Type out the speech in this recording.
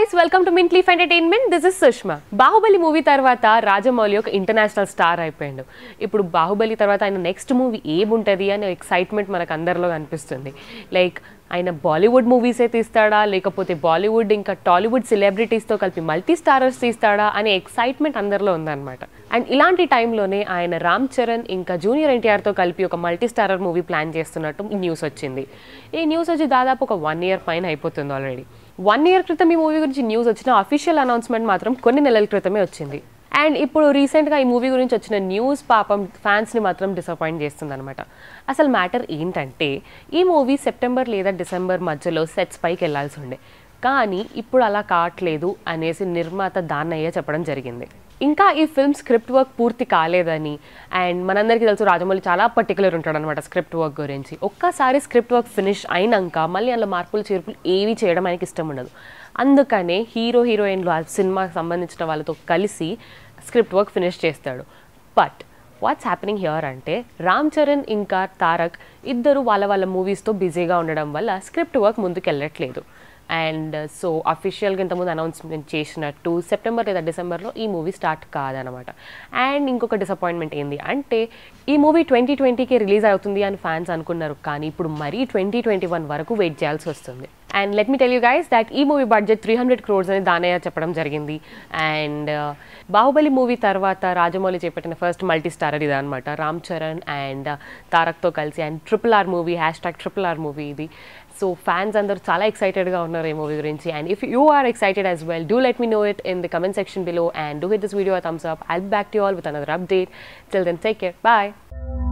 guys welcome to Mint Leaf Entertainment this is Sushma Baahubali movie తర్వాత రాజమౌళి ఒక international star అయిపోయాడు ఇప్పుడు బాహుబలి తర్వాత ఆయన నెక్స్ట్ మూవీ ఏముంటుంది అనే ఎక్సైట్మెంట్ మనకు అందరిలో కనిపిస్తుంది లైక్ ఆయన బాలీవుడ్ మూవీసే తీస్తాడా లేకపోతే బాలీవుడ్ ఇంకా టాలీవుడ్ సెలబ్రిటీస్తో కలిపి మల్టీ స్టారర్స్ తీస్తాడా అనే ఎక్సైట్మెంట్ అందరిలో ఉందన్నమాట అండ్ ఇలాంటి టైంలోనే ఆయన రామ్ చరణ్ ఇంకా జూనియర్ ఎన్టీఆర్తో కలిపి ఒక మల్టీ స్టారర్ మూవీ ప్లాన్ చేస్తున్నట్టు ఈ న్యూస్ వచ్చింది ఈ న్యూస్ వచ్చి దాదాపు ఒక వన్ ఇయర్ పైన అయిపోతుంది ఆల్రెడీ వన్ ఇయర్ క్రితం ఈ మూవీ గురించి న్యూస్ వచ్చిన అఫీషియల్ అనౌన్స్మెంట్ మాత్రం కొన్ని నెలల క్రితమే వచ్చింది అండ్ ఇప్పుడు రీసెంట్గా ఈ మూవీ గురించి వచ్చిన న్యూస్ పాపం ఫ్యాన్స్ని మాత్రం డిసప్పాయింట్ చేస్తుంది అనమాట అసలు మ్యాటర్ ఏంటంటే ఈ మూవీ సెప్టెంబర్ లేదా డిసెంబర్ మధ్యలో సెట్స్ పైకి వెళ్లాల్సి ఉండే కానీ ఇప్పుడు అలా కావట్లేదు అనేసి నిర్మాత దాన్నయ్య చెప్పడం జరిగింది ఇంకా ఈ ఫిల్మ్ స్క్రిప్ట్ వర్క్ పూర్తి కాలేదని అండ్ మనందరికీ తెలుసు రాజమౌళి చాలా పర్టికులర్ ఉంటాడు అనమాట స్క్రిప్ట్ వర్క్ గురించి ఒక్కసారి స్క్రిప్ట్ వర్క్ ఫినిష్ అయినాక మళ్ళీ అందులో మార్పులు చేర్పులు ఏవి చేయడం ఆయనకి ఇష్టం ఉండదు అందుకనే హీరో హీరోయిన్లు ఆ సినిమాకి సంబంధించిన వాళ్ళతో కలిసి స్క్రిప్ట్ వర్క్ ఫినిష్ చేస్తాడు బట్ వాట్స్ హ్యాపెనింగ్ హియర్ అంటే రామ్ చరణ్ ఇంకా తారక్ ఇద్దరు వాళ్ళ వాళ్ళ మూవీస్తో బిజీగా ఉండడం వల్ల స్క్రిప్ట్ వర్క్ ముందుకు వెళ్ళట్లేదు అండ్ సో అఫీషియల్గా ఇంతకుముందు అనౌన్స్మెంట్ చేసినట్టు సెప్టెంబర్ లేదా డిసెంబర్లో ఈ మూవీ స్టార్ట్ కాదనమాట అండ్ ఇంకొక డిసప్పాయింట్మెంట్ ఏంది అంటే ఈ మూవీ ట్వంటీ ట్వంటీకి రిలీజ్ అవుతుంది అని ఫ్యాన్స్ అనుకున్నారు కానీ ఇప్పుడు మరీ ట్వంటీ ట్వంటీ వన్ వరకు వెయిట్ చేయాల్సి వస్తుంది and let me tell you guys that ఈ movie budget three hundred crores అని దానయ్య చెప్పడం జరిగింది అండ్ బాహుబలి మూవీ తర్వాత రాజమౌళి చేపట్టిన ఫస్ట్ మల్టీ స్టారర్ ఇది అనమాట రామ్ చరణ్ అండ్ తారక్తో కలిసి and triple R movie hashtag triple R movie ఇది సో ఫ్యాన్స్ అందరూ చాలా ఎక్సైటెడ్గా ఉన్నారు ఈ మూవీ గురించి and if you are excited as well do let me know it in the comment section below and do hit this video thumbs up I'll back to all with another update till then take care bye